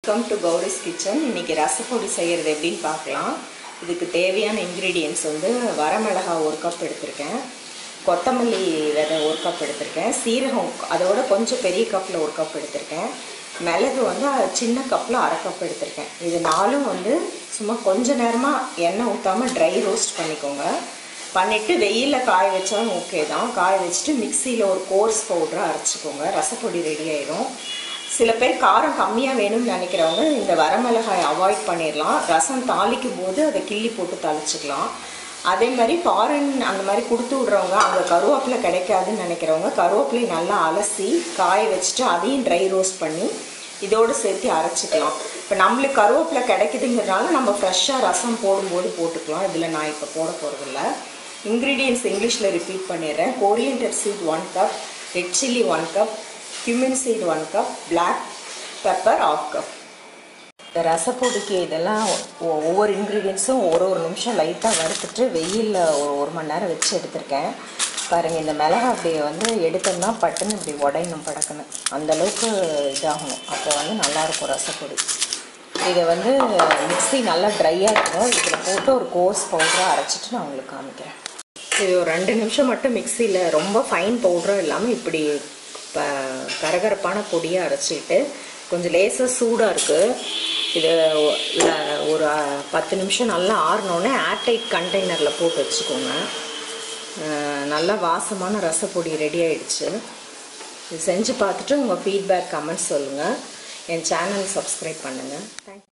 welcome to Gowri's kitchen இன்றைக்கி ரசப்பொடி செய்கிறது எப்படின்னு பார்க்கலாம் இதுக்கு தேவையான இன்க்ரீடியன்ட்ஸ் வந்து வரமிளகா ஒரு கப் எடுத்திருக்கேன் கொத்தமல்லி விதை ஒரு கப் எடுத்திருக்கேன் சீரகம் அதோட கொஞ்சம் பெரிய கப்பில் ஒரு கப் எடுத்திருக்கேன் மிளகு வந்து சின்ன கப்பில் அரை கப் எடுத்திருக்கேன் இது நாலும் வந்து சும்மா கொஞ்ச நேரமாக எண்ணெய் ஊற்றாமல் ட்ரை ரோஸ்ட் பண்ணிக்கோங்க பண்ணிவிட்டு வெயிலில் காய வச்சாலும் ஓகே தான் காய வச்சுட்டு மிக்சியில் ஒரு கோர்ஸ் பவுடராக அரைச்சிக்கோங்க ரசப்பொடி ரெடி ஆயிடும் சில பேர் காரம் கம்மியாக வேணும்னு நினைக்கிறவங்க இந்த வரமிளகாய் அவாய்ட் பண்ணிடலாம் ரசம் தாளிக்கும் போது அதை கிள்ளி போட்டு தாளிச்சிக்கலாம் அதே மாதிரி ஃபாரின் அந்த மாதிரி கொடுத்து விட்றவங்க அங்கே கருவேப்பிலை கிடைக்காதுன்னு நினைக்கிறவங்க கருவேப்பிலை நல்லா அலசி காய வச்சுட்டு அதையும் ட்ரை ரோஸ்ட் பண்ணி இதோடு சேர்த்து அரைச்சிக்கலாம் இப்போ நம்மளுக்கு கருவேப்பிலை கிடைக்குதுங்கிறதுனால நம்ம ஃப்ரெஷ்ஷாக ரசம் போடும்போது போட்டுக்கலாம் இதில் நான் இப்போ போட போகிறதில்ல இன்க்ரீடியன்ஸ் இங்கிலீஷில் ரிப்பீட் பண்ணிடுறேன் coriander seed one cup red chilli one cup cumin seed one cup black pepper half cup இந்த ரசப்பொடிக்கு இதெல்லாம் ஒ- ஒவ்வொரு இன்க்ரீடியன்ஸும் ஒரு ஒரு நிமிஷம் லைட்டாக வறுத்துட்டு வெயிலில் ஒரு ஒரு மணி நேரம் வச்சு எடுத்திருக்கேன் பாருங்கள் இந்த மிளகா அப்படி வந்து எடுத்தோம்னா பட்டுன்னு இப்படி உடையணும் படக்குன்னு அந்த அளவுக்கு இதாகணும் அப்போ வந்து நல்லாயிருக்கும் ரசப்பொடி இதை வந்து மிக்ஸி நல்லா ட்ரையாக இருக்கும் இதில் போட்டு ஒரு கோர்ஸ் பவுடராக அரைச்சிட்டு நான் உங்களுக்கு காமிக்கிறேன் இது ஒரு ரெண்டு நிமிஷம் மட்டும் மிக்சியில் ரொம்ப ஃபைன் பவுடரும் இல்லாமல் இப்படி ப கரகரப்பான பொடியாக அரைச்சிட்டு கொஞ்சம் லேசாக சூடாக இருக்குது இது ல- ஒரு அஹ், பத்து நிமிஷம் நல்லா ஆறினோடனே ஏர்டைட் கண்டெய்னரில் போட்டு வச்சுக்கோங்க அஹ், நல்லா வாசமான ரசப்பொடி ரெடி ஆயிடுச்சு இது செஞ்சு பார்த்துட்டு உங்கள் ஃபீட்பேக் கமெண்ட்ஸ் சொல்லுங்கள் என் சேனல் சப்ஸ்கிரைப் பண்ணுங்கள் தேங்க்